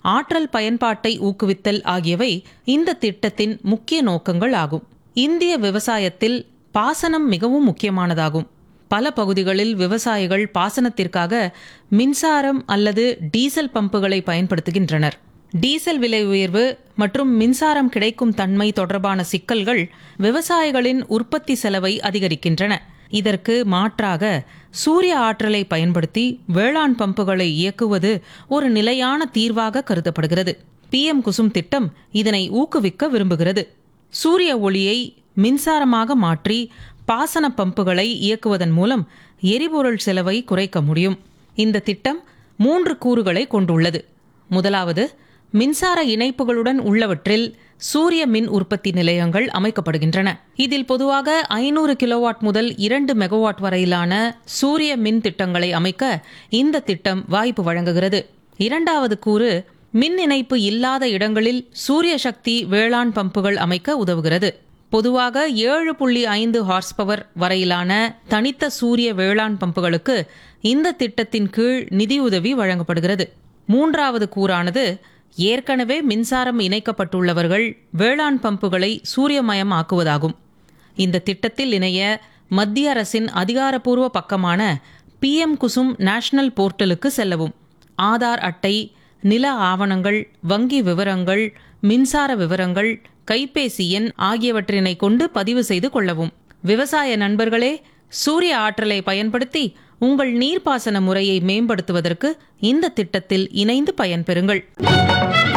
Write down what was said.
ஆற்றல் பயன்பாட்டை ஊக்குவித்தல் ஆகியவை இந்த திட்டத்தின் முக்கிய நோக்கங்கள் ஆகும் இந்திய விவசாயத்தில் பாசனம் மிகவும் முக்கியமானதாகும் பல பகுதிகளில் விவசாயிகள் பாசனத்திற்காக மின்சாரம் அல்லது டீசல் பம்புகளை பயன்படுத்துகின்றனர் டீசல் விலை உயர்வு மற்றும் மின்சாரம் கிடைக்கும் தன்மை தொடர்பான சிக்கல்கள் விவசாயிகளின் உற்பத்தி செலவை அதிகரிக்கின்றன இதற்கு மாற்றாக சூரிய ஆற்றலை பயன்படுத்தி வேளாண் பம்புகளை இயக்குவது ஒரு நிலையான தீர்வாக கருதப்படுகிறது பிஎம் குசும் திட்டம் இதனை ஊக்குவிக்க விரும்புகிறது சூரிய ஒளியை மின்சாரமாக மாற்றி பாசன பம்புகளை இயக்குவதன் மூலம் எரிபொருள் செலவை குறைக்க முடியும் இந்த திட்டம் மூன்று கூறுகளை கொண்டுள்ளது முதலாவது மின்சார இணைப்புகளுடன் உள்ளவற்றில் சூரிய மின் உற்பத்தி நிலையங்கள் அமைக்கப்படுகின்றன இதில் பொதுவாக ஐநூறு கிலோவாட் முதல் இரண்டு மெகாவாட் வரையிலான சூரிய மின் திட்டங்களை அமைக்க இந்த திட்டம் வாய்ப்பு வழங்குகிறது இரண்டாவது கூறு மின் இணைப்பு இல்லாத இடங்களில் சூரிய சக்தி வேளாண் பம்புகள் அமைக்க உதவுகிறது பொதுவாக ஏழு புள்ளி ஐந்து ஹார்ஸ் பவர் வரையிலான தனித்த சூரிய வேளாண் பம்புகளுக்கு இந்த திட்டத்தின் கீழ் நிதியுதவி வழங்கப்படுகிறது மூன்றாவது கூறானது ஏற்கனவே மின்சாரம் இணைக்கப்பட்டுள்ளவர்கள் வேளாண் பம்புகளை சூரியமயம் ஆக்குவதாகும் இந்த திட்டத்தில் இணைய மத்திய அரசின் அதிகாரப்பூர்வ பக்கமான பிஎம் குசும் நேஷனல் போர்ட்டலுக்கு செல்லவும் ஆதார் அட்டை நில ஆவணங்கள் வங்கி விவரங்கள் மின்சார விவரங்கள் கைபேசி எண் ஆகியவற்றினை கொண்டு பதிவு செய்து கொள்ளவும் விவசாய நண்பர்களே சூரிய ஆற்றலை பயன்படுத்தி உங்கள் நீர்ப்பாசன முறையை மேம்படுத்துவதற்கு இந்த திட்டத்தில் இணைந்து பயன்பெறுங்கள்